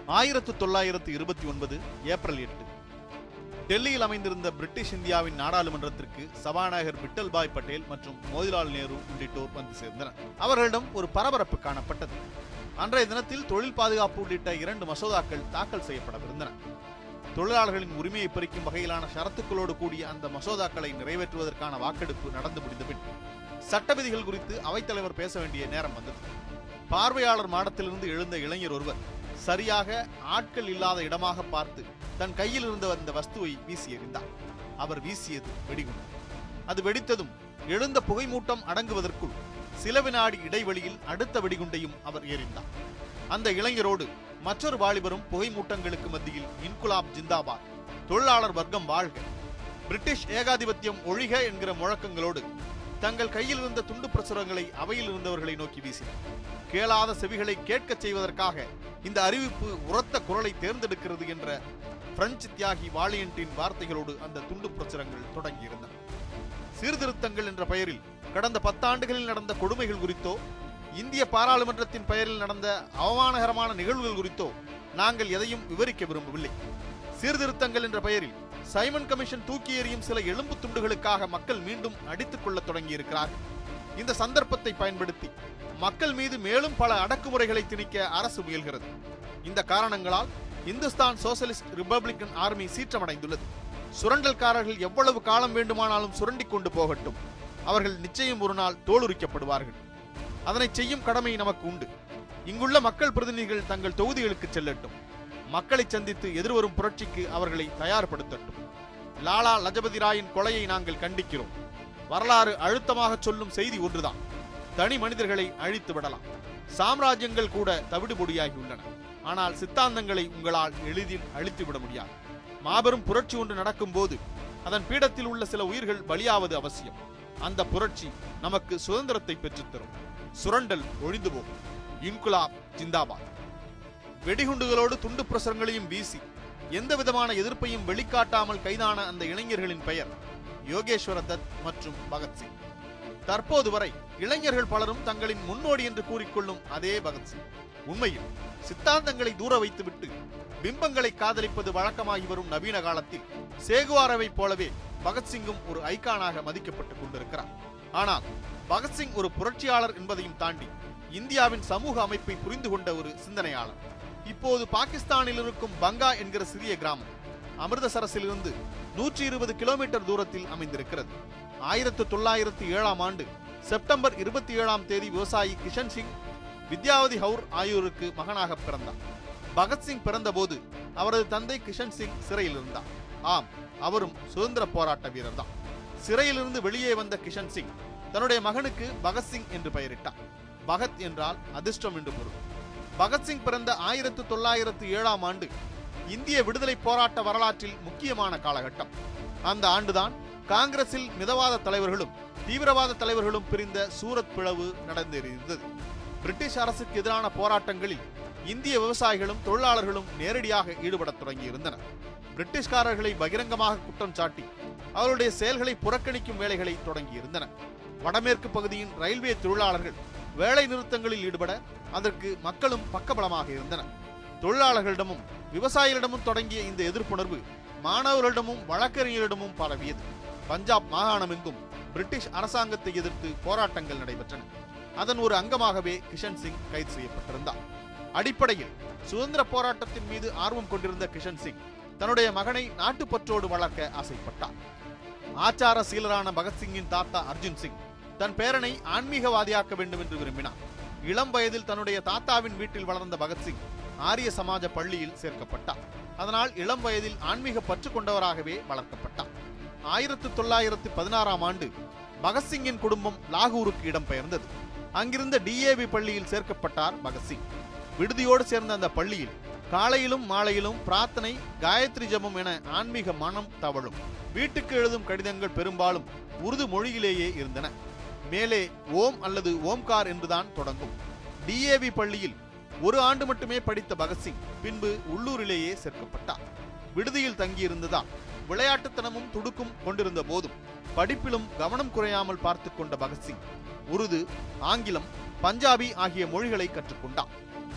ஆயிரத்து தொள்ளாயிரத்து இருபத்தி ஒன்பது ஏப்ரல் எட்டு டெல்லியில் அமைந்திருந்த பிரிட்டிஷ் இந்தியாவின் நாடாளுமன்றத்திற்கு சபாநாயகர் விட்டல்பாய் பட்டேல் மற்றும் மோதிலால் நேரு உள்ளிட்டோர் வந்து சேர்ந்தனர் அவர்களிடம் ஒரு பரபரப்பு காணப்பட்டது அன்றைய தினத்தில் தொழில் பாதுகாப்பு உள்ளிட்ட இரண்டு மசோதாக்கள் தாக்கல் செய்யப்படவிருந்தன தொழிலாளர்களின் உரிமையை பறிக்கும் வகையிலான ஷரத்துக்களோடு கூடிய அந்த மசோதாக்களை நிறைவேற்றுவதற்கான வாக்கெடுப்பு நடந்து முடிந்தபின் சட்ட விதிகள் குறித்து அவைத்தலைவர் பேச வேண்டிய நேரம் வந்தது பார்வையாளர் மாடத்திலிருந்து எழுந்த இளைஞர் ஒருவர் சரியாக ஆட்கள் இல்லாத இடமாக பார்த்து தன் கையில் இருந்த அந்த வஸ்துவை வீசி எறிந்தார் அவர் வீசியது வெடிகுண்டு அது வெடித்ததும் எழுந்த புகைமூட்டம் அடங்குவதற்குள் சில வினாடி இடைவெளியில் அடுத்த வெடிகுண்டையும் அவர் எறிந்தார் அந்த இளைஞரோடு மற்றொரு வாலிபரும் புகைமூட்டங்களுக்கு மத்தியில் இன்குலாப் ஜிந்தாபாத் தொழிலாளர் வர்க்கம் வாழ்க பிரிட்டிஷ் ஏகாதிபத்தியம் ஒழிக என்கிற முழக்கங்களோடு தங்கள் கையில் இருந்த துண்டு பிரசுரங்களை அவையில் இருந்தவர்களை நோக்கி வீசினர் கேளாத செவிகளை கேட்கச் செய்வதற்காக இந்த அறிவிப்பு உரத்த குரலை தேர்ந்தெடுக்கிறது என்ற பிரெஞ்சு தியாகி வாலியண்டின் வார்த்தைகளோடு அந்த துண்டு பிரசுரங்கள் தொடங்கியிருந்தன சீர்திருத்தங்கள் என்ற பெயரில் கடந்த பத்தாண்டுகளில் நடந்த கொடுமைகள் குறித்தோ இந்திய பாராளுமன்றத்தின் பெயரில் நடந்த அவமானகரமான நிகழ்வுகள் குறித்தோ நாங்கள் எதையும் விவரிக்க விரும்பவில்லை சீர்திருத்தங்கள் என்ற பெயரில் சைமன் கமிஷன் தூக்கி எறியும் சில எலும்பு துண்டுகளுக்காக மக்கள் மீண்டும் அடித்துக் கொள்ளத் தொடங்கியிருக்கிறார்கள் இந்த சந்தர்ப்பத்தை பயன்படுத்தி மக்கள் மீது மேலும் பல அடக்குமுறைகளை திணிக்க அரசு முயல்கிறது இந்த காரணங்களால் இந்துஸ்தான் சோசலிஸ்ட் ரிபப்ளிக்கன் ஆர்மி சீற்றமடைந்துள்ளது சுரண்டல்காரர்கள் எவ்வளவு காலம் வேண்டுமானாலும் சுரண்டிக் கொண்டு போகட்டும் அவர்கள் நிச்சயம் ஒரு நாள் தோலுரிக்கப்படுவார்கள் அதனை செய்யும் கடமை நமக்கு உண்டு இங்குள்ள மக்கள் பிரதிநிதிகள் தங்கள் தொகுதிகளுக்கு செல்லட்டும் மக்களை சந்தித்து எதிர்வரும் புரட்சிக்கு அவர்களை தயார்படுத்தட்டும் லாலா லஜபதி ராயின் கொலையை நாங்கள் கண்டிக்கிறோம் வரலாறு அழுத்தமாக சொல்லும் செய்தி ஒன்றுதான் தனி மனிதர்களை அழித்து விடலாம் சாம்ராஜ்யங்கள் கூட தவிடுபொடியாகியுள்ளன ஆனால் சித்தாந்தங்களை உங்களால் எளிதில் அழித்து விட முடியாது மாபெரும் புரட்சி ஒன்று நடக்கும்போது அதன் பீடத்தில் உள்ள சில உயிர்கள் பலியாவது அவசியம் அந்த புரட்சி நமக்கு சுதந்திரத்தை பெற்றுத்தரும் சுரண்டல் ஒழிந்து போகும் இன்குலாப் ஜிந்தாபாத் வெடிகுண்டுகளோடு துண்டு பிரசுரங்களையும் வீசி எந்த விதமான எதிர்ப்பையும் வெளிக்காட்டாமல் கைதான அந்த இளைஞர்களின் பெயர் யோகேஸ்வர தத் மற்றும் பகத்சிங் தற்போது வரை இளைஞர்கள் பலரும் தங்களின் முன்னோடி என்று கூறிக்கொள்ளும் அதே பகத்சிங் உண்மையில் சித்தாந்தங்களை தூர வைத்துவிட்டு பிம்பங்களை காதலிப்பது வழக்கமாகி வரும் நவீன காலத்தில் சேகுவாரவைப் போலவே பகத்சிங்கும் ஒரு ஐகானாக மதிக்கப்பட்டுக் கொண்டிருக்கிறார் ஆனால் பகத்சிங் ஒரு புரட்சியாளர் என்பதையும் தாண்டி இந்தியாவின் சமூக அமைப்பை புரிந்து கொண்ட ஒரு சிந்தனையாளர் இப்போது பாகிஸ்தானில் இருக்கும் பங்கா என்கிற சிறிய கிராமம் அமிர்தசரஸிலிருந்து நூற்றி இருபது கிலோமீட்டர் தூரத்தில் அமைந்திருக்கிறது ஆயிரத்து தொள்ளாயிரத்து ஏழாம் ஆண்டு செப்டம்பர் இருபத்தி ஏழாம் தேதி விவசாயி கிஷன் சிங் வித்யாவதி ஹவுர் ஆகியோருக்கு மகனாக பிறந்தார் பகத்சிங் பிறந்தபோது அவரது தந்தை கிஷன் சிங் சிறையில் இருந்தார் ஆம் அவரும் சுதந்திர போராட்ட வீரர் தான் சிறையிலிருந்து வெளியே வந்த கிஷன் சிங் தன்னுடைய மகனுக்கு பகத்சிங் என்று பெயரிட்டார் பகத் என்றால் அதிர்ஷ்டம் என்று பொருள் பகத்சிங் பிறந்த ஆயிரத்து தொள்ளாயிரத்து ஏழாம் ஆண்டு இந்திய விடுதலை போராட்ட வரலாற்றில் முக்கியமான காலகட்டம் அந்த ஆண்டுதான் காங்கிரசில் மிதவாத தலைவர்களும் தீவிரவாத தலைவர்களும் பிரிந்த சூரத் பிளவு நடந்தேறியது பிரிட்டிஷ் அரசுக்கு எதிரான போராட்டங்களில் இந்திய விவசாயிகளும் தொழிலாளர்களும் நேரடியாக ஈடுபடத் தொடங்கியிருந்தனர் பிரிட்டிஷ்காரர்களை பகிரங்கமாக குற்றம் சாட்டி அவருடைய செயல்களை புறக்கணிக்கும் வேலைகளை தொடங்கியிருந்தனர் வடமேற்கு பகுதியின் ரயில்வே தொழிலாளர்கள் வேலை நிறுத்தங்களில் ஈடுபட அதற்கு மக்களும் பக்கபலமாக இருந்தனர் தொழிலாளர்களிடமும் விவசாயிகளிடமும் தொடங்கிய இந்த எதிர்ப்புணர்வு மாணவர்களிடமும் வழக்கறிஞரிடமும் பரவியது பஞ்சாப் மாகாணமெங்கும் பிரிட்டிஷ் அரசாங்கத்தை எதிர்த்து போராட்டங்கள் நடைபெற்றன அதன் ஒரு அங்கமாகவே கிஷன் சிங் கைது செய்யப்பட்டிருந்தார் அடிப்படையில் சுதந்திர போராட்டத்தின் மீது ஆர்வம் கொண்டிருந்த கிஷன் சிங் தன்னுடைய மகனை நாட்டுப்பற்றோடு வளர்க்க ஆசைப்பட்டார் ஆச்சார சீலரான பகத்சிங்கின் தாத்தா அர்ஜுன் சிங் தன் பேரனை ஆன்மீகவாதியாக்க வேண்டும் என்று விரும்பினார் இளம் வயதில் தன்னுடைய தாத்தாவின் வீட்டில் வளர்ந்த பகத்சிங் ஆரிய சமாஜ பள்ளியில் சேர்க்கப்பட்டார் அதனால் இளம் வயதில் ஆன்மீக பற்று கொண்டவராகவே வளர்க்கப்பட்டார் ஆயிரத்து தொள்ளாயிரத்து பதினாறாம் ஆண்டு பகத்சிங்கின் குடும்பம் லாகூருக்கு இடம்பெயர்ந்தது அங்கிருந்த டிஏவி பள்ளியில் சேர்க்கப்பட்டார் பகத்சிங் விடுதியோடு சேர்ந்த அந்த பள்ளியில் காலையிலும் மாலையிலும் பிரார்த்தனை காயத்ரி ஜபம் என ஆன்மீக மனம் தவழும் வீட்டுக்கு எழுதும் கடிதங்கள் பெரும்பாலும் உருது மொழியிலேயே இருந்தன மேலே ஓம் அல்லது ஓம்கார் என்றுதான் தொடங்கும் டிஏவி பள்ளியில் ஒரு ஆண்டு மட்டுமே படித்த பகத்சிங் பின்பு உள்ளூரிலேயே சேர்க்கப்பட்டார் விடுதியில் தங்கியிருந்ததால் விளையாட்டுத்தனமும் துடுக்கும் கொண்டிருந்த போதும் படிப்பிலும் கவனம் குறையாமல் பார்த்து கொண்ட பகத்சிங் உருது ஆங்கிலம் பஞ்சாபி ஆகிய மொழிகளை கற்றுக்கொண்டார்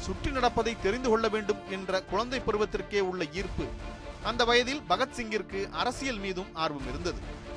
சுற்றி நடப்பதை தெரிந்து கொள்ள வேண்டும் என்ற குழந்தை பருவத்திற்கே உள்ள ஈர்ப்பு அந்த வயதில் பகத்சிங்கிற்கு அரசியல் மீதும் ஆர்வம் இருந்தது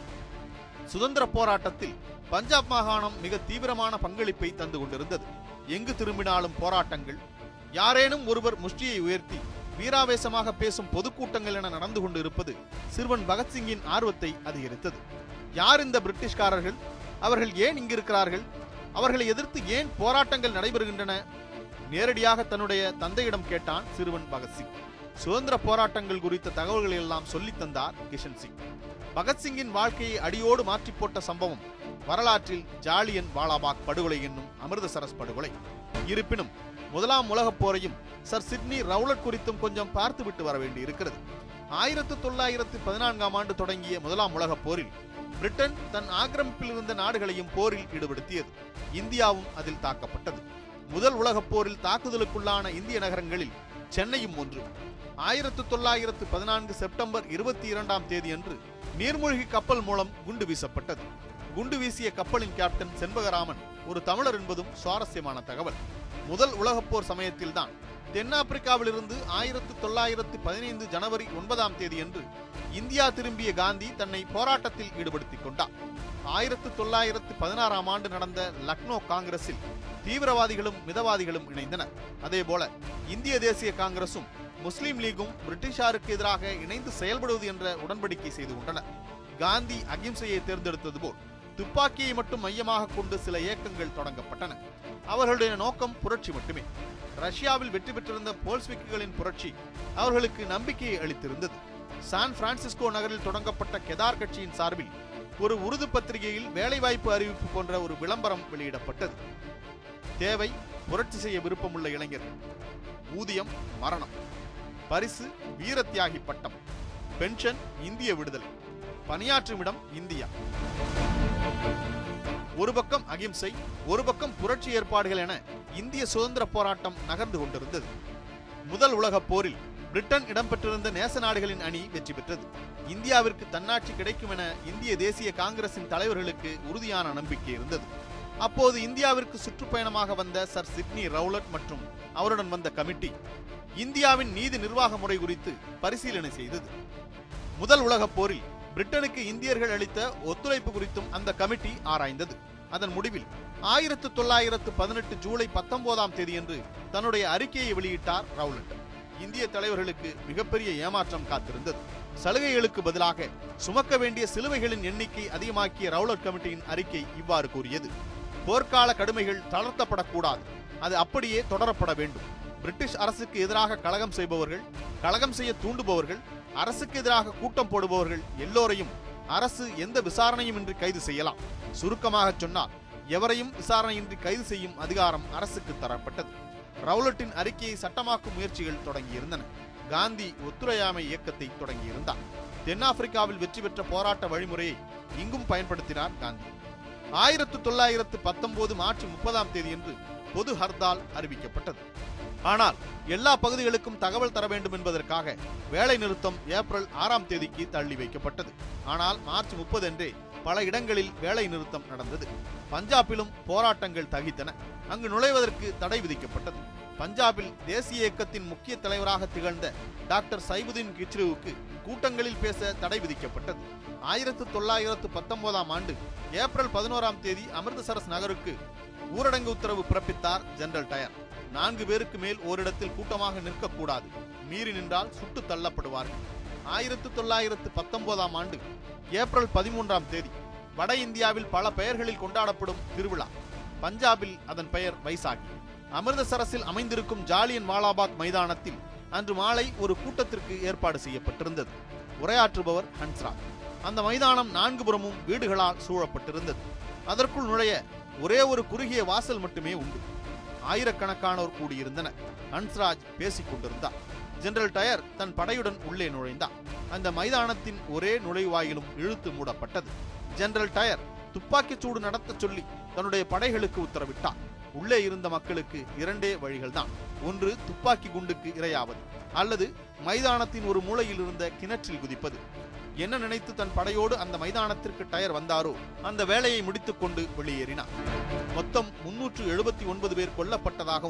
சுதந்திர போராட்டத்தில் பஞ்சாப் மாகாணம் மிக தீவிரமான பங்களிப்பை தந்து கொண்டிருந்தது எங்கு திரும்பினாலும் போராட்டங்கள் யாரேனும் ஒருவர் முஷ்டியை உயர்த்தி வீராவேசமாக பேசும் பொதுக்கூட்டங்கள் என நடந்து கொண்டு இருப்பது சிறுவன் பகத்சிங்கின் ஆர்வத்தை அதிகரித்தது யார் இந்த பிரிட்டிஷ்காரர்கள் அவர்கள் ஏன் இங்கு இருக்கிறார்கள் அவர்களை எதிர்த்து ஏன் போராட்டங்கள் நடைபெறுகின்றன நேரடியாக தன்னுடைய தந்தையிடம் கேட்டான் சிறுவன் பகத்சிங் சுதந்திர போராட்டங்கள் குறித்த தகவல்களை எல்லாம் சொல்லித் தந்தார் கிஷன் சிங் பகத்சிங்கின் வாழ்க்கையை அடியோடு மாற்றி போட்ட சம்பவம் வரலாற்றில் ஜாலியன் வாலாபாக் படுகொலை என்னும் அமிர்தசரஸ் படுகொலை இருப்பினும் முதலாம் உலகப் போரையும் சர் சிட்னி ரவுலட் குறித்தும் கொஞ்சம் பார்த்துவிட்டு வர வேண்டி இருக்கிறது ஆயிரத்து தொள்ளாயிரத்து பதினான்காம் ஆண்டு தொடங்கிய முதலாம் உலகப் போரில் பிரிட்டன் தன் ஆக்கிரமிப்பில் இருந்த நாடுகளையும் போரில் ஈடுபடுத்தியது இந்தியாவும் அதில் தாக்கப்பட்டது முதல் உலகப் போரில் தாக்குதலுக்குள்ளான இந்திய நகரங்களில் சென்னையும் ஒன்று ஆயிரத்து தொள்ளாயிரத்து பதினான்கு செப்டம்பர் இருபத்தி இரண்டாம் தேதி அன்று நீர்மூழ்கி கப்பல் மூலம் குண்டு வீசப்பட்டது குண்டு வீசிய கப்பலின் கேப்டன் செண்பகராமன் ஒரு தமிழர் என்பதும் சுவாரஸ்யமான தகவல் முதல் உலகப் போர் சமயத்தில்தான் தென்னாப்பிரிக்காவிலிருந்து ஆயிரத்து தொள்ளாயிரத்து பதினைந்து ஜனவரி ஒன்பதாம் தேதியன்று இந்தியா திரும்பிய காந்தி தன்னை போராட்டத்தில் ஈடுபடுத்திக் கொண்டார் ஆயிரத்து தொள்ளாயிரத்து பதினாறாம் ஆண்டு நடந்த லக்னோ காங்கிரஸில் தீவிரவாதிகளும் மிதவாதிகளும் இணைந்தனர் அதேபோல இந்திய தேசிய காங்கிரசும் முஸ்லீம் லீகும் பிரிட்டிஷாருக்கு எதிராக இணைந்து செயல்படுவது என்ற உடன்படிக்கை செய்து கொண்டனர் காந்தி அகிம்சையை தேர்ந்தெடுத்தது போல் துப்பாக்கியை மட்டும் மையமாக கொண்டு சில இயக்கங்கள் தொடங்கப்பட்டன அவர்களுடைய நோக்கம் புரட்சி மட்டுமே ரஷ்யாவில் வெற்றி பெற்றிருந்த போல்ஸ்விக்குகளின் புரட்சி அவர்களுக்கு நம்பிக்கையை அளித்திருந்தது சான் பிரான்சிஸ்கோ நகரில் தொடங்கப்பட்ட கெதார் கட்சியின் சார்பில் ஒரு உருது பத்திரிகையில் வேலைவாய்ப்பு அறிவிப்பு போன்ற ஒரு விளம்பரம் வெளியிடப்பட்டது தேவை புரட்சி செய்ய விருப்பமுள்ள இளைஞர்கள் ஊதியம் மரணம் பரிசு வீரத்தியாகி பட்டம் பென்ஷன் இந்திய விடுதலை பணியாற்றும் இடம் இந்தியா ஒரு பக்கம் அகிம்சை ஒரு பக்கம் புரட்சி ஏற்பாடுகள் என இந்திய சுதந்திர போராட்டம் நகர்ந்து கொண்டிருந்தது முதல் உலகப் போரில் பிரிட்டன் இடம்பெற்றிருந்த நேச நாடுகளின் அணி வெற்றி பெற்றது இந்தியாவிற்கு தன்னாட்சி கிடைக்கும் என இந்திய தேசிய காங்கிரசின் தலைவர்களுக்கு உறுதியான நம்பிக்கை இருந்தது அப்போது இந்தியாவிற்கு சுற்றுப்பயணமாக வந்த சர் சிட்னி ரவுலட் மற்றும் அவருடன் வந்த கமிட்டி இந்தியாவின் நீதி நிர்வாக முறை குறித்து பரிசீலனை செய்தது முதல் உலகப் போரில் பிரிட்டனுக்கு இந்தியர்கள் அளித்த ஒத்துழைப்பு குறித்தும் அந்த கமிட்டி ஆராய்ந்தது அதன் முடிவில் ஆயிரத்து தொள்ளாயிரத்து பதினெட்டு ஜூலை பத்தொன்பதாம் தேதியன்று தன்னுடைய அறிக்கையை வெளியிட்டார் ரவுலட் இந்திய தலைவர்களுக்கு மிகப்பெரிய ஏமாற்றம் காத்திருந்தது சலுகைகளுக்கு பதிலாக சுமக்க வேண்டிய சிலுவைகளின் எண்ணிக்கை அதிகமாக்கிய ரவுலட் கமிட்டியின் அறிக்கை இவ்வாறு கூறியது போர்க்கால கடுமைகள் தளர்த்தப்படக்கூடாது அது அப்படியே தொடரப்பட வேண்டும் பிரிட்டிஷ் அரசுக்கு எதிராக கலகம் செய்பவர்கள் கலகம் செய்ய தூண்டுபவர்கள் அரசுக்கு எதிராக கூட்டம் போடுபவர்கள் எல்லோரையும் அரசு எந்த விசாரணையும் இன்றி கைது செய்யலாம் சுருக்கமாக சொன்னால் எவரையும் விசாரணையின்றி கைது செய்யும் அதிகாரம் அரசுக்கு தரப்பட்டது ரவுலட்டின் அறிக்கையை சட்டமாக்கும் முயற்சிகள் தொடங்கியிருந்தன காந்தி ஒத்துழையாமை இயக்கத்தை தொடங்கியிருந்தார் தென்னாப்பிரிக்காவில் வெற்றி பெற்ற போராட்ட வழிமுறையை இங்கும் பயன்படுத்தினார் காந்தி ஆயிரத்து தொள்ளாயிரத்து பத்தொன்பது மார்ச் முப்பதாம் தேதியன்று பொது ஹர்த்தால் அறிவிக்கப்பட்டது ஆனால் எல்லா பகுதிகளுக்கும் தகவல் தர வேண்டும் என்பதற்காக வேலை நிறுத்தம் ஏப்ரல் ஆறாம் தேதிக்கு தள்ளி வைக்கப்பட்டது ஆனால் மார்ச் முப்பது அன்றே பல இடங்களில் வேலை நிறுத்தம் நடந்தது பஞ்சாபிலும் போராட்டங்கள் தகித்தன அங்கு நுழைவதற்கு தடை விதிக்கப்பட்டது பஞ்சாபில் தேசிய இயக்கத்தின் முக்கிய தலைவராக திகழ்ந்த டாக்டர் சைபுதீன் கிச்ருவுக்கு கூட்டங்களில் பேச தடை விதிக்கப்பட்டது ஆயிரத்து தொள்ளாயிரத்து பத்தொன்பதாம் ஆண்டு ஏப்ரல் பதினோராம் தேதி அமிர்தசரஸ் நகருக்கு ஊரடங்கு உத்தரவு பிறப்பித்தார் ஜெனரல் டயர் நான்கு பேருக்கு மேல் ஓரிடத்தில் கூட்டமாக நிற்கக்கூடாது மீறி நின்றால் சுட்டு தள்ளப்படுவார்கள் ஆயிரத்து தொள்ளாயிரத்து பத்தொன்பதாம் ஆண்டு ஏப்ரல் பதிமூன்றாம் தேதி வட இந்தியாவில் பல பெயர்களில் கொண்டாடப்படும் திருவிழா பஞ்சாபில் அதன் பெயர் வைசாகி அமிர்தசரஸில் அமைந்திருக்கும் ஜாலியன் வாலாபாக் மைதானத்தில் அன்று மாலை ஒரு கூட்டத்திற்கு ஏற்பாடு செய்யப்பட்டிருந்தது உரையாற்றுபவர் ஹன்ஸ்ராஜ் அந்த மைதானம் நான்கு புறமும் வீடுகளால் சூழப்பட்டிருந்தது அதற்குள் நுழைய ஒரே ஒரு குறுகிய வாசல் மட்டுமே உண்டு ஆயிரக்கணக்கானோர் கூடியிருந்தனர் ஹன்ஸ்ராஜ் பேசிக் கொண்டிருந்தார் ஜெனரல் டயர் தன் படையுடன் உள்ளே நுழைந்தார் அந்த மைதானத்தின் ஒரே நுழைவாயிலும் இழுத்து மூடப்பட்டது ஜெனரல் டயர் துப்பாக்கிச் சூடு நடத்தச் சொல்லி தன்னுடைய படைகளுக்கு உத்தரவிட்டார் உள்ளே இருந்த மக்களுக்கு இரண்டே வழிகள்தான் ஒன்று துப்பாக்கி குண்டுக்கு இரையாவது அல்லது மைதானத்தின் ஒரு மூலையில் இருந்த கிணற்றில் குதிப்பது என்ன நினைத்து தன் படையோடு அந்த மைதானத்திற்கு டயர் வந்தாரோ அந்த வேலையை முடித்துக் கொண்டு வெளியேறினார் மொத்தம் முன்னூற்று எழுபத்தி ஒன்பது பேர் கொல்லப்பட்டதாகவும்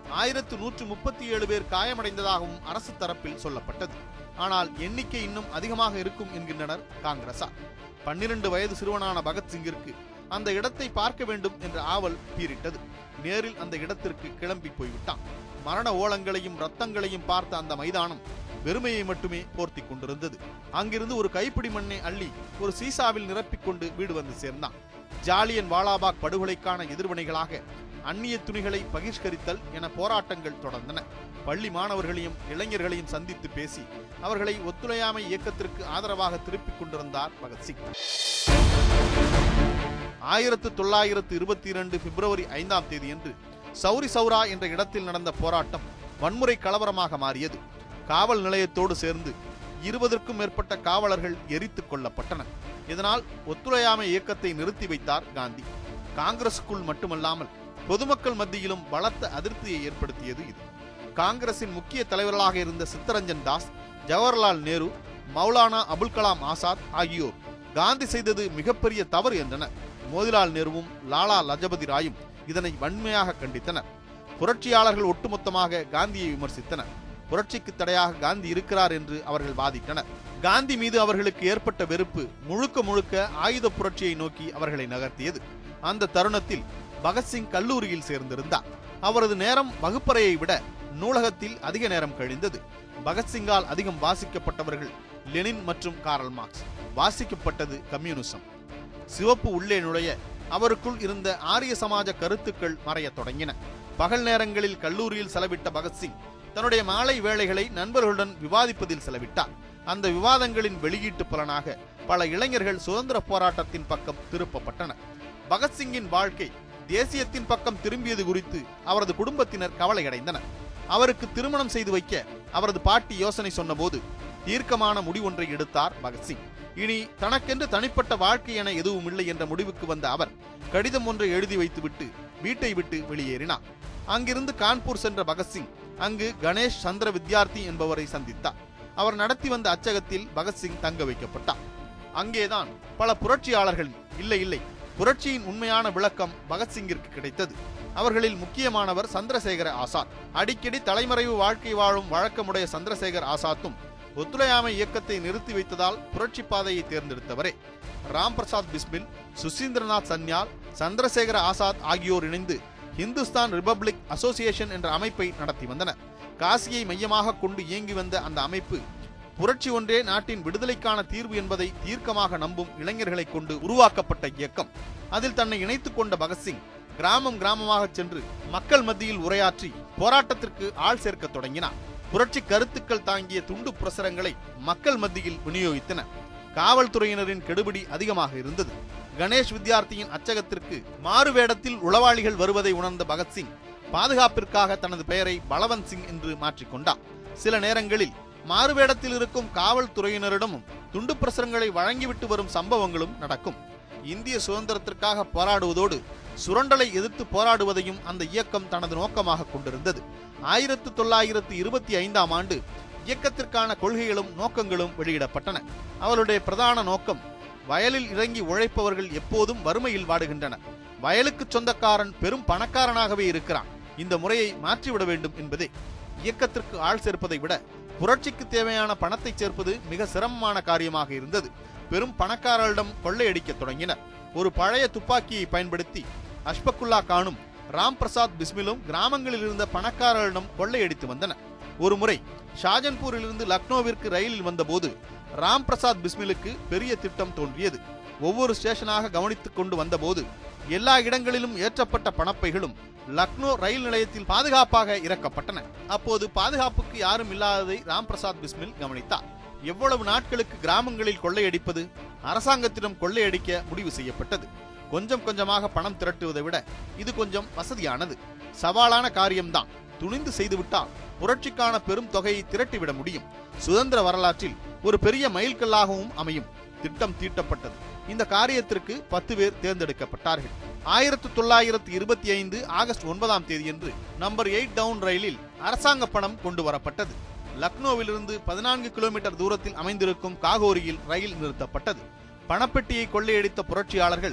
ஆயிரத்து நூற்று முப்பத்தி ஏழு பேர் காயமடைந்ததாகவும் அரசு தரப்பில் சொல்லப்பட்டது ஆனால் எண்ணிக்கை இன்னும் அதிகமாக இருக்கும் என்கின்றனர் காங்கிரசார் பன்னிரண்டு வயது சிறுவனான பகத்சிங்கிற்கு அந்த இடத்தை பார்க்க வேண்டும் என்ற ஆவல் பீரிட்டது நேரில் அந்த இடத்திற்கு கிளம்பி போய்விட்டான் மரண ஓலங்களையும் ரத்தங்களையும் பார்த்த அந்த மைதானம் வெறுமையை மட்டுமே போர்த்தி கொண்டிருந்தது அங்கிருந்து ஒரு கைப்பிடி மண்ணை அள்ளி ஒரு சீசாவில் நிரப்பிக் கொண்டு வீடு வந்து சேர்ந்தான் ஜாலியன் வாலாபாக் படுகொலைக்கான எதிர்வினைகளாக அந்நிய துணிகளை பகிஷ்கரித்தல் என போராட்டங்கள் தொடர்ந்தன பள்ளி மாணவர்களையும் இளைஞர்களையும் சந்தித்து பேசி அவர்களை ஒத்துழையாமை இயக்கத்திற்கு ஆதரவாக திருப்பிக் கொண்டிருந்தார் பகத்சிங் ஆயிரத்து தொள்ளாயிரத்து இருபத்தி இரண்டு பிப்ரவரி ஐந்தாம் தேதியன்று சௌரி சௌரா என்ற இடத்தில் நடந்த போராட்டம் வன்முறை கலவரமாக மாறியது காவல் நிலையத்தோடு சேர்ந்து இருபதற்கும் மேற்பட்ட காவலர்கள் எரித்துக் கொல்லப்பட்டனர் இதனால் ஒத்துழையாமை இயக்கத்தை நிறுத்தி வைத்தார் காந்தி காங்கிரசுக்குள் மட்டுமல்லாமல் பொதுமக்கள் மத்தியிலும் பலத்த அதிருப்தியை ஏற்படுத்தியது இது காங்கிரசின் முக்கிய தலைவர்களாக இருந்த சித்தரஞ்சன் தாஸ் ஜவஹர்லால் நேரு மௌலானா அபுல் கலாம் ஆசாத் ஆகியோர் காந்தி செய்தது மிகப்பெரிய தவறு என்றனர் மோதிலால் நேருவும் லாலா லஜபதி ராயும் இதனை வன்மையாக கண்டித்தனர் புரட்சியாளர்கள் ஒட்டுமொத்தமாக காந்தியை விமர்சித்தனர் புரட்சிக்கு தடையாக காந்தி இருக்கிறார் என்று அவர்கள் வாதிட்டனர் காந்தி மீது அவர்களுக்கு ஏற்பட்ட வெறுப்பு முழுக்க முழுக்க ஆயுத புரட்சியை நோக்கி அவர்களை நகர்த்தியது அந்த தருணத்தில் பகத்சிங் கல்லூரியில் சேர்ந்திருந்தார் அவரது நேரம் வகுப்பறையை விட நூலகத்தில் அதிக நேரம் கழிந்தது பகத்சிங்கால் அதிகம் வாசிக்கப்பட்டவர்கள் லெனின் மற்றும் காரல் மார்க்ஸ் வாசிக்கப்பட்டது கம்யூனிசம் சிவப்பு உள்ளே நுழைய அவருக்குள் இருந்த ஆரிய சமாஜ கருத்துக்கள் மறையத் தொடங்கின பகல் நேரங்களில் கல்லூரியில் செலவிட்ட பகத்சிங் தன்னுடைய மாலை வேளைகளை நண்பர்களுடன் விவாதிப்பதில் செலவிட்டார் அந்த விவாதங்களின் வெளியீட்டு பலனாக பல இளைஞர்கள் சுதந்திர போராட்டத்தின் பக்கம் திருப்பப்பட்டனர் பகத்சிங்கின் வாழ்க்கை தேசியத்தின் பக்கம் திரும்பியது குறித்து அவரது குடும்பத்தினர் கவலையடைந்தனர் அவருக்கு திருமணம் செய்து வைக்க அவரது பாட்டி யோசனை சொன்னபோது தீர்க்கமான முடிவொன்றை எடுத்தார் பகத்சிங் இனி தனக்கென்று தனிப்பட்ட வாழ்க்கை என எதுவும் இல்லை என்ற முடிவுக்கு வந்த அவர் கடிதம் ஒன்றை எழுதி வைத்துவிட்டு வீட்டை விட்டு வெளியேறினார் அங்கிருந்து கான்பூர் சென்ற பகத்சிங் அங்கு கணேஷ் சந்திர வித்யார்த்தி என்பவரை சந்தித்தார் அவர் நடத்தி வந்த அச்சகத்தில் பகத்சிங் தங்க வைக்கப்பட்டார் அங்கேதான் பல புரட்சியாளர்கள் இல்லை இல்லை புரட்சியின் உண்மையான விளக்கம் பகத்சிங்கிற்கு கிடைத்தது அவர்களில் முக்கியமானவர் சந்திரசேகர ஆசாத் அடிக்கடி தலைமறைவு வாழ்க்கை வாழும் வழக்கமுடைய சந்திரசேகர் ஆசாத்தும் ஒத்துழையாமை இயக்கத்தை நிறுத்தி வைத்ததால் புரட்சி பாதையை தேர்ந்தெடுத்தவரே ராம் பிரசாத் பிஸ்மில் சுசீந்திரநாத் சன்யால் சந்திரசேகர ஆசாத் ஆகியோர் இணைந்து இந்துஸ்தான் ரிபப்ளிக் அசோசியேஷன் என்ற அமைப்பை நடத்தி வந்தனர் காசியை மையமாக கொண்டு இயங்கி வந்த அந்த அமைப்பு புரட்சி ஒன்றே நாட்டின் விடுதலைக்கான தீர்வு என்பதை தீர்க்கமாக நம்பும் இளைஞர்களை கொண்டு உருவாக்கப்பட்ட இயக்கம் அதில் தன்னை இணைத்துக் கொண்ட பகத்சிங் கிராமம் கிராமமாக சென்று மக்கள் மத்தியில் உரையாற்றி போராட்டத்திற்கு ஆள் சேர்க்க தொடங்கினார் புரட்சி கருத்துக்கள் தாங்கிய துண்டு பிரசுரங்களை மக்கள் மத்தியில் விநியோகித்தன காவல்துறையினரின் கெடுபிடி அதிகமாக இருந்தது கணேஷ் வித்யார்த்தியின் அச்சகத்திற்கு மாறு வேடத்தில் உளவாளிகள் வருவதை உணர்ந்த பகத்சிங் பாதுகாப்பிற்காக தனது பெயரை பலவந்த் சிங் என்று மாற்றிக்கொண்டார் சில நேரங்களில் மாறுவேடத்தில் இருக்கும் காவல்துறையினரிடமும் துண்டு பிரசுரங்களை வழங்கிவிட்டு வரும் சம்பவங்களும் நடக்கும் இந்திய சுதந்திரத்திற்காக போராடுவதோடு சுரண்டலை எதிர்த்து போராடுவதையும் அந்த இயக்கம் தனது நோக்கமாக கொண்டிருந்தது ஆயிரத்து தொள்ளாயிரத்து இருபத்தி ஐந்தாம் ஆண்டு இயக்கத்திற்கான கொள்கைகளும் நோக்கங்களும் வெளியிடப்பட்டன அவருடைய பிரதான நோக்கம் வயலில் இறங்கி உழைப்பவர்கள் எப்போதும் வறுமையில் வாடுகின்றனர் வயலுக்கு சொந்தக்காரன் பெரும் பணக்காரனாகவே இருக்கிறான் இந்த முறையை மாற்றிவிட வேண்டும் என்பதே இயக்கத்திற்கு ஆள் சேர்ப்பதை விட புரட்சிக்கு தேவையான பணத்தை சேர்ப்பது மிக சிரமமான காரியமாக இருந்தது பெரும் பணக்காரர்களிடம் கொள்ளையடிக்க தொடங்கினர் ஒரு பழைய துப்பாக்கியை பயன்படுத்தி அஷ்பக்குல்லா கானும் ராம் பிரசாத் பிஸ்மிலும் கிராமங்களில் இருந்த பணக்காரர்களிடம் கொள்ளையடித்து வந்தனர் ஒரு முறை ஷாஜன்பூரிலிருந்து லக்னோவிற்கு ரயிலில் வந்தபோது ராம் பிரசாத் பிஸ்மிலுக்கு பெரிய திட்டம் தோன்றியது ஒவ்வொரு ஸ்டேஷனாக கவனித்துக் கொண்டு வந்தபோது எல்லா இடங்களிலும் ஏற்றப்பட்ட பணப்பைகளும் லக்னோ ரயில் நிலையத்தில் பாதுகாப்பாக இறக்கப்பட்டன அப்போது பாதுகாப்புக்கு யாரும் இல்லாததை ராம் பிரசாத் பிஸ்மில் கவனித்தார் எவ்வளவு நாட்களுக்கு கிராமங்களில் கொள்ளையடிப்பது அரசாங்கத்திடம் கொள்ளையடிக்க முடிவு செய்யப்பட்டது கொஞ்சம் கொஞ்சமாக பணம் திரட்டுவதை விட இது கொஞ்சம் வசதியானது சவாலான காரியம்தான் துணிந்து செய்துவிட்டால் புரட்சிக்கான பெரும் தொகையை திரட்டிவிட முடியும் சுதந்திர வரலாற்றில் ஒரு பெரிய மைல்கல்லாகவும் அமையும் திட்டம் தீட்டப்பட்டது இந்த காரியத்திற்கு பத்து பேர் தேர்ந்தெடுக்கப்பட்டார்கள் ஆயிரத்து தொள்ளாயிரத்து இருபத்தி ஐந்து ஆகஸ்ட் ஒன்பதாம் தேதியன்று நம்பர் எயிட் டவுன் ரயிலில் அரசாங்க பணம் கொண்டு வரப்பட்டது லக்னோவிலிருந்து பதினான்கு கிலோமீட்டர் தூரத்தில் அமைந்திருக்கும் காகோரியில் ரயில் நிறுத்தப்பட்டது பணப்பெட்டியை கொள்ளையடித்த புரட்சியாளர்கள்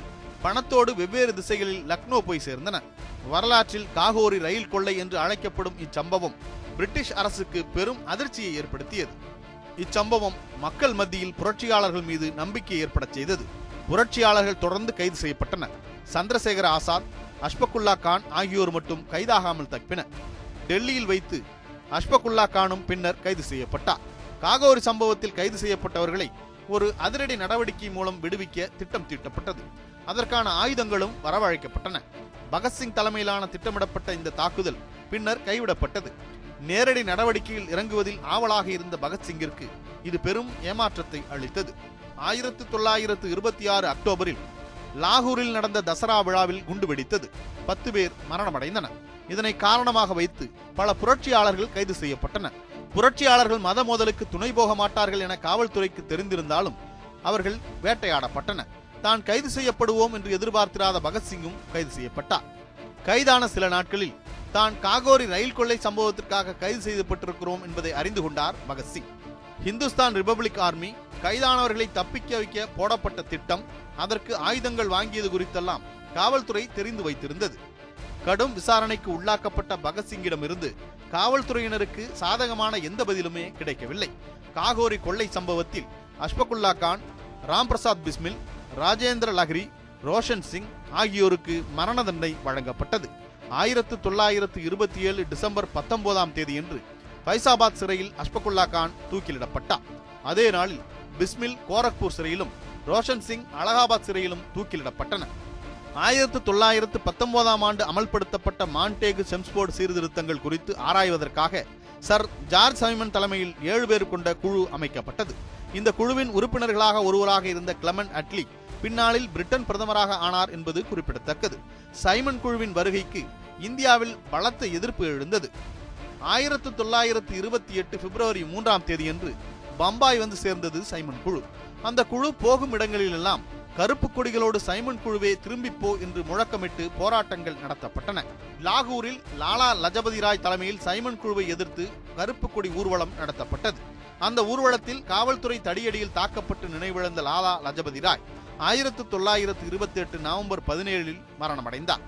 பணத்தோடு வெவ்வேறு திசைகளில் லக்னோ போய் சேர்ந்தன வரலாற்றில் காகோரி ரயில் கொள்ளை என்று அழைக்கப்படும் இச்சம்பவம் பிரிட்டிஷ் அரசுக்கு பெரும் அதிர்ச்சியை ஏற்படுத்தியது இச்சம்பவம் மக்கள் மத்தியில் புரட்சியாளர்கள் மீது நம்பிக்கை ஏற்படச் செய்தது புரட்சியாளர்கள் தொடர்ந்து கைது செய்யப்பட்டனர் சந்திரசேகர ஆசாத் அஷ்பகுல்லா கான் ஆகியோர் மட்டும் கைதாகாமல் தப்பினர் டெல்லியில் வைத்து அஷ்பகுல்லா கானும் பின்னர் கைது செய்யப்பட்டார் காகோரி சம்பவத்தில் கைது செய்யப்பட்டவர்களை ஒரு அதிரடி நடவடிக்கை மூலம் விடுவிக்க திட்டம் தீட்டப்பட்டது அதற்கான ஆயுதங்களும் வரவழைக்கப்பட்டன பகத்சிங் தலைமையிலான திட்டமிடப்பட்ட இந்த தாக்குதல் பின்னர் கைவிடப்பட்டது நேரடி நடவடிக்கையில் இறங்குவதில் ஆவலாக இருந்த பகத்சிங்கிற்கு இது பெரும் ஏமாற்றத்தை அளித்தது ஆயிரத்து தொள்ளாயிரத்து இருபத்தி ஆறு அக்டோபரில் லாகூரில் நடந்த தசரா விழாவில் குண்டு வெடித்தது பத்து பேர் மரணமடைந்தனர் இதனை காரணமாக வைத்து பல புரட்சியாளர்கள் கைது செய்யப்பட்டனர் புரட்சியாளர்கள் மத மோதலுக்கு துணை போக மாட்டார்கள் என காவல்துறைக்கு தெரிந்திருந்தாலும் அவர்கள் வேட்டையாடப்பட்டனர் தான் கைது செய்யப்படுவோம் என்று எதிர்பார்த்திராத பகத்சிங்கும் கைது செய்யப்பட்டார் கைதான சில நாட்களில் தான் காகோரி ரயில் கொள்ளை சம்பவத்திற்காக கைது செய்யப்பட்டிருக்கிறோம் என்பதை அறிந்து கொண்டார் பகத்சிங் ஹிந்துஸ்தான் ரிபப்ளிக் ஆர்மி கைதானவர்களை தப்பிக்க வைக்க போடப்பட்ட திட்டம் அதற்கு ஆயுதங்கள் வாங்கியது குறித்தெல்லாம் காவல்துறை தெரிந்து வைத்திருந்தது கடும் விசாரணைக்கு உள்ளாக்கப்பட்ட பகத்சிங்கிடமிருந்து காவல்துறையினருக்கு சாதகமான எந்த பதிலுமே கிடைக்கவில்லை காகோரி கொள்ளை சம்பவத்தில் அஷ்பகுல்லா கான் ராம் பிரசாத் பிஸ்மில் ராஜேந்திர லஹரி ரோஷன் சிங் ஆகியோருக்கு மரண தண்டனை வழங்கப்பட்டது ஆயிரத்து தொள்ளாயிரத்து இருபத்தி ஏழு டிசம்பர் பத்தொன்பதாம் தேதியன்று ஃபைசாபாத் சிறையில் அஷ்பகுல்லா கான் தூக்கிலிடப்பட்டார் அதே நாளில் பிஸ்மில் கோரக்பூர் சிறையிலும் ரோஷன் சிங் அலகாபாத் சிறையிலும் தூக்கிலிடப்பட்டனர் ஆயிரத்து தொள்ளாயிரத்து பத்தொன்பதாம் ஆண்டு அமல்படுத்தப்பட்ட மான்டேகு செம்ஸ்போர்ட் சீர்திருத்தங்கள் குறித்து ஆராய்வதற்காக சர் ஜார்ஜ் சைமன் தலைமையில் ஏழு பேர் கொண்ட குழு அமைக்கப்பட்டது இந்த குழுவின் உறுப்பினர்களாக ஒருவராக இருந்த கிளமன் அட்லி பின்னாளில் பிரிட்டன் பிரதமராக ஆனார் என்பது குறிப்பிடத்தக்கது சைமன் குழுவின் வருகைக்கு இந்தியாவில் பலத்த எதிர்ப்பு எழுந்தது ஆயிரத்து தொள்ளாயிரத்து இருபத்தி எட்டு பிப்ரவரி மூன்றாம் தேதியன்று பம்பாய் வந்து சேர்ந்தது சைமன் குழு அந்த குழு போகும் இடங்களிலெல்லாம் கருப்பு கொடிகளோடு சைமன் குழுவே திரும்பிப் போ என்று முழக்கமிட்டு போராட்டங்கள் நடத்தப்பட்டன லாகூரில் லாலா லஜபதி ராய் தலைமையில் சைமன் குழுவை எதிர்த்து கருப்பு கொடி ஊர்வலம் நடத்தப்பட்டது அந்த ஊர்வலத்தில் காவல்துறை தடியடியில் தாக்கப்பட்டு நினைவிழந்த லாலா லஜபதி ராய் ஆயிரத்து தொள்ளாயிரத்து இருபத்தி எட்டு நவம்பர் பதினேழில் மரணமடைந்தார்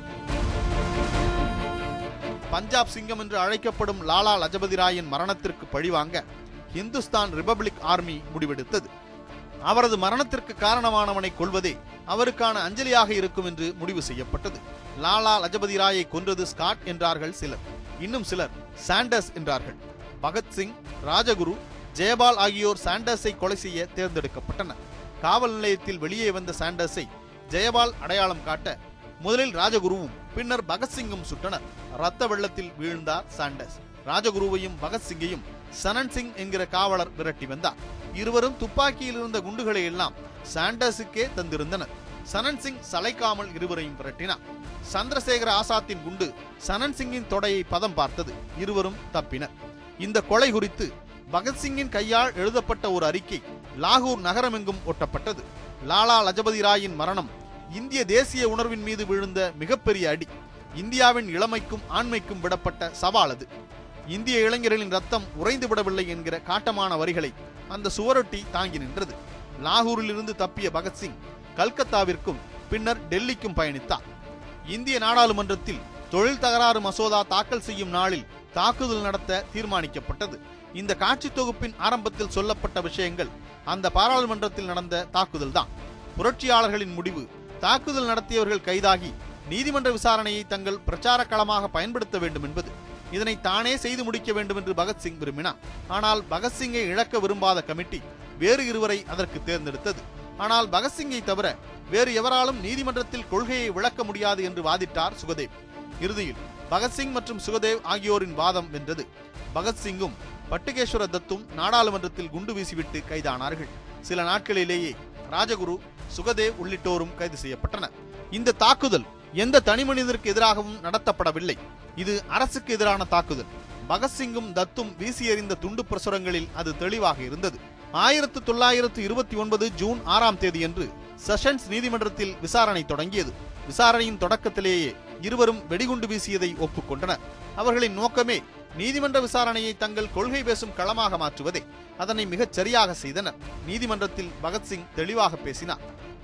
பஞ்சாப் சிங்கம் என்று அழைக்கப்படும் லாலா லஜபதி ராயின் மரணத்திற்கு பழிவாங்க இந்துஸ்தான் ரிபப்ளிக் ஆர்மி முடிவெடுத்தது அவரது மரணத்திற்கு காரணமானவனை கொள்வதே அவருக்கான அஞ்சலியாக இருக்கும் என்று முடிவு செய்யப்பட்டது லாலா லஜபதி ராயை கொன்றது ஸ்காட் என்றார்கள் சிலர் இன்னும் சிலர் சாண்டர்ஸ் என்றார்கள் பகத்சிங் ராஜகுரு ஜெயபால் ஆகியோர் சாண்டர்ஸை கொலை செய்ய தேர்ந்தெடுக்கப்பட்டனர் காவல் நிலையத்தில் வெளியே வந்த சாண்டர்ஸை ஜெயபால் அடையாளம் காட்ட முதலில் ராஜகுருவும் பின்னர் பகத்சிங்கும் சுட்டனர் ரத்த வெள்ளத்தில் வீழ்ந்தார் சாண்டர்ஸ் ராஜகுருவையும் பகத்சிங்கையும் சனன் சிங் என்கிற காவலர் விரட்டி வந்தார் இருவரும் துப்பாக்கியில் இருந்த குண்டுகளை எல்லாம் சாண்டர்ஸுக்கே தந்திருந்தனர் சனன் சிங் சளைக்காமல் இருவரையும் விரட்டினார் சந்திரசேகர ஆசாத்தின் குண்டு சனன் சிங்கின் தொடையை பதம் பார்த்தது இருவரும் தப்பினர் இந்த கொலை குறித்து பகத்சிங்கின் கையால் எழுதப்பட்ட ஒரு அறிக்கை லாகூர் நகரமெங்கும் ஒட்டப்பட்டது லாலா லஜபதி ராயின் மரணம் இந்திய தேசிய உணர்வின் மீது விழுந்த மிகப்பெரிய அடி இந்தியாவின் இளமைக்கும் ஆண்மைக்கும் விடப்பட்ட சவால் அது இந்திய இளைஞர்களின் ரத்தம் உறைந்து விடவில்லை என்கிற காட்டமான வரிகளை அந்த சுவரொட்டி தாங்கி நின்றது லாகூரிலிருந்து தப்பிய பகத்சிங் கல்கத்தாவிற்கும் பின்னர் டெல்லிக்கும் பயணித்தார் இந்திய நாடாளுமன்றத்தில் தொழில் தகராறு மசோதா தாக்கல் செய்யும் நாளில் தாக்குதல் நடத்த தீர்மானிக்கப்பட்டது இந்த காட்சி தொகுப்பின் ஆரம்பத்தில் சொல்லப்பட்ட விஷயங்கள் அந்த பாராளுமன்றத்தில் நடந்த தாக்குதல் தான் புரட்சியாளர்களின் முடிவு தாக்குதல் நடத்தியவர்கள் கைதாகி நீதிமன்ற விசாரணையை தங்கள் பிரச்சார களமாக பயன்படுத்த வேண்டும் என்பது இதனை தானே செய்து முடிக்க வேண்டும் என்று பகத்சிங் விரும்பினார் ஆனால் பகத்சிங்கை இழக்க விரும்பாத கமிட்டி வேறு இருவரை அதற்கு தேர்ந்தெடுத்தது ஆனால் பகத்சிங்கை தவிர வேறு எவராலும் நீதிமன்றத்தில் கொள்கையை விளக்க முடியாது என்று வாதிட்டார் சுகதேவ் இறுதியில் பகத்சிங் மற்றும் சுகதேவ் ஆகியோரின் வாதம் வென்றது பகத்சிங்கும் பட்டுகேஸ்வர தத்தும் நாடாளுமன்றத்தில் குண்டு வீசிவிட்டு கைதானார்கள் சில நாட்களிலேயே ராஜகுரு சுகதேவ் உள்ளிட்டோரும் கைது செய்யப்பட்டனர் இந்த தாக்குதல் எந்த தனி மனிதருக்கு எதிராகவும் நடத்தப்படவில்லை இது அரசுக்கு எதிரான தாக்குதல் பகத்சிங்கும் தத்தும் வீசி எறிந்த துண்டு பிரசுரங்களில் அது தெளிவாக இருந்தது ஆயிரத்து தொள்ளாயிரத்து இருபத்தி ஒன்பது ஜூன் ஆறாம் தேதியன்று செஷன்ஸ் நீதிமன்றத்தில் விசாரணை தொடங்கியது விசாரணையின் தொடக்கத்திலேயே இருவரும் வெடிகுண்டு வீசியதை ஒப்புக்கொண்டனர் அவர்களின் நோக்கமே நீதிமன்ற விசாரணையை தங்கள் கொள்கை பேசும் களமாக மாற்றுவதே அதனை மிகச் சரியாக செய்தனர் நீதிமன்றத்தில் பகத்சிங் தெளிவாக பேசினார்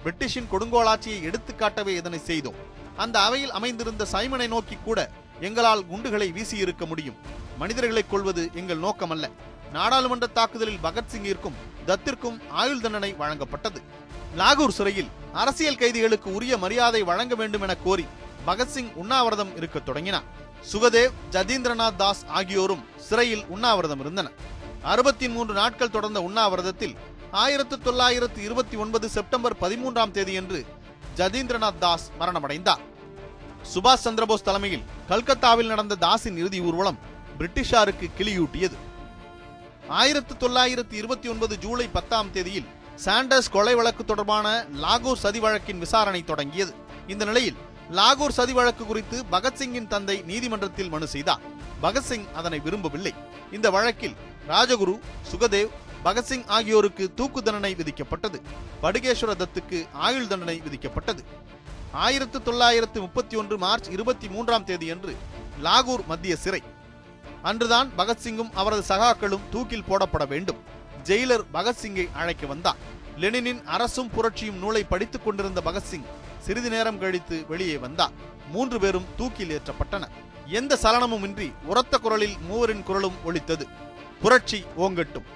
பிரிட்டிஷின் கொடுங்கோலாட்சியை எடுத்துக்காட்டவே இதனை செய்தோம் அந்த அவையில் அமைந்திருந்த சைமனை நோக்கி கூட எங்களால் குண்டுகளை வீசியிருக்க முடியும் மனிதர்களை கொள்வது எங்கள் நோக்கமல்ல நாடாளுமன்ற தாக்குதலில் பகத்சிங்கிற்கும் தத்திற்கும் ஆயுள் தண்டனை வழங்கப்பட்டது லாகூர் சிறையில் அரசியல் கைதிகளுக்கு உரிய மரியாதை வழங்க வேண்டும் என கோரி பகத்சிங் உண்ணாவிரதம் இருக்கத் தொடங்கினார் சுகதேவ் ஜதீந்திரநாத் தாஸ் ஆகியோரும் சிறையில் உண்ணாவிரதம் இருந்தனர் அறுபத்தி மூன்று நாட்கள் தொடர்ந்த உண்ணாவிரதத்தில் ஆயிரத்து தொள்ளாயிரத்து இருபத்தி ஒன்பது செப்டம்பர் பதிமூன்றாம் தேதியன்று ஜதீந்திரநாத் தாஸ் மரணமடைந்தார் சுபாஷ் சந்திரபோஸ் தலைமையில் கல்கத்தாவில் நடந்த தாஸின் இறுதி ஊர்வலம் பிரிட்டிஷாருக்கு கிளியூட்டியது ஆயிரத்து தொள்ளாயிரத்து இருபத்தி ஒன்பது ஜூலை பத்தாம் தேதியில் சாண்டர்ஸ் கொலை வழக்கு தொடர்பான லாகூர் சதி வழக்கின் விசாரணை தொடங்கியது இந்த நிலையில் லாகூர் சதி வழக்கு குறித்து பகத்சிங்கின் தந்தை நீதிமன்றத்தில் மனு செய்தார் பகத்சிங் அதனை விரும்பவில்லை இந்த வழக்கில் ராஜகுரு சுகதேவ் பகத்சிங் ஆகியோருக்கு தூக்கு தண்டனை விதிக்கப்பட்டது படுகேஸ்வர தத்துக்கு ஆயுள் தண்டனை விதிக்கப்பட்டது ஆயிரத்து தொள்ளாயிரத்து முப்பத்தி ஒன்று மார்ச் இருபத்தி மூன்றாம் தேதியன்று லாகூர் மத்திய சிறை அன்றுதான் பகத்சிங்கும் அவரது சகாக்களும் தூக்கில் போடப்பட வேண்டும் ஜெயிலர் பகத்சிங்கை அழைக்க வந்தார் லெனினின் அரசும் புரட்சியும் நூலை படித்துக் கொண்டிருந்த பகத்சிங் சிறிது நேரம் கழித்து வெளியே வந்தார் மூன்று பேரும் தூக்கில் ஏற்றப்பட்டனர் எந்த சலனமும் இன்றி உரத்த குரலில் மூவரின் குரலும் ஒலித்தது புரட்சி ஓங்கட்டும்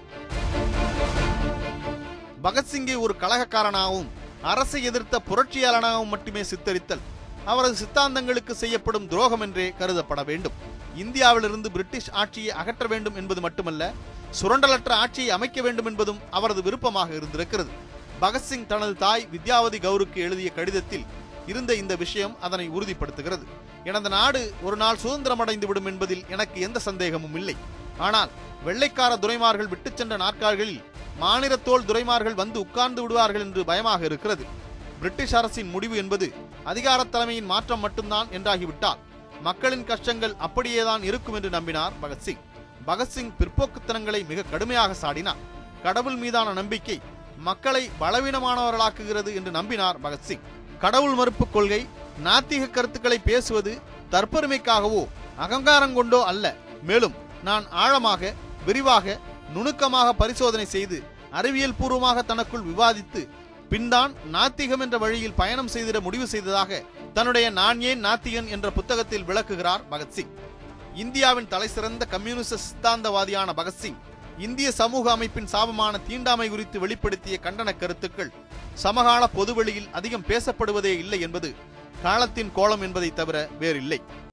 பகத்சிங்கை ஒரு கலகக்காரனாகவும் அரசை எதிர்த்த புரட்சியாளனாகவும் மட்டுமே சித்தரித்தல் அவரது சித்தாந்தங்களுக்கு செய்யப்படும் துரோகம் என்றே கருதப்பட வேண்டும் இந்தியாவிலிருந்து பிரிட்டிஷ் ஆட்சியை அகற்ற வேண்டும் என்பது மட்டுமல்ல சுரண்டலற்ற ஆட்சியை அமைக்க வேண்டும் என்பதும் அவரது விருப்பமாக இருந்திருக்கிறது பகத்சிங் தனது தாய் வித்யாவதி கவுருக்கு எழுதிய கடிதத்தில் இருந்த இந்த விஷயம் அதனை உறுதிப்படுத்துகிறது எனது நாடு ஒரு நாள் சுதந்திரமடைந்து விடும் என்பதில் எனக்கு எந்த சந்தேகமும் இல்லை ஆனால் வெள்ளைக்கார துரைமார்கள் விட்டுச் சென்ற நாற்காலிகளில் மாநிலத்தோல் துரைமார்கள் வந்து உட்கார்ந்து விடுவார்கள் என்று பயமாக இருக்கிறது பிரிட்டிஷ் அரசின் முடிவு என்பது அதிகார தலைமையின் மாற்றம் மட்டும்தான் என்றாகிவிட்டால் மக்களின் கஷ்டங்கள் அப்படியேதான் இருக்கும் என்று நம்பினார் பகத்சிங் பகத்சிங் பிற்போக்குத்தனங்களை மிக கடுமையாக சாடினார் கடவுள் மீதான நம்பிக்கை மக்களை பலவீனமானவர்களாக்குகிறது என்று நம்பினார் பகத்சிங் கடவுள் மறுப்பு கொள்கை நாத்திக கருத்துக்களை பேசுவது தற்பெருமைக்காகவோ அகங்காரம் கொண்டோ அல்ல மேலும் நான் ஆழமாக விரிவாக நுணுக்கமாக பரிசோதனை செய்து அறிவியல் பூர்வமாக தனக்குள் விவாதித்து பின்தான் நாத்திகம் என்ற வழியில் பயணம் செய்திட முடிவு செய்ததாக தன்னுடைய நான் ஏன் நாத்திகன் என்ற புத்தகத்தில் விளக்குகிறார் பகத்சிங் இந்தியாவின் தலைசிறந்த கம்யூனிச சித்தாந்தவாதியான பகத்சிங் இந்திய சமூக அமைப்பின் சாபமான தீண்டாமை குறித்து வெளிப்படுத்திய கண்டன கருத்துக்கள் சமகால பொதுவெளியில் அதிகம் பேசப்படுவதே இல்லை என்பது காலத்தின் கோலம் என்பதை தவிர வேறில்லை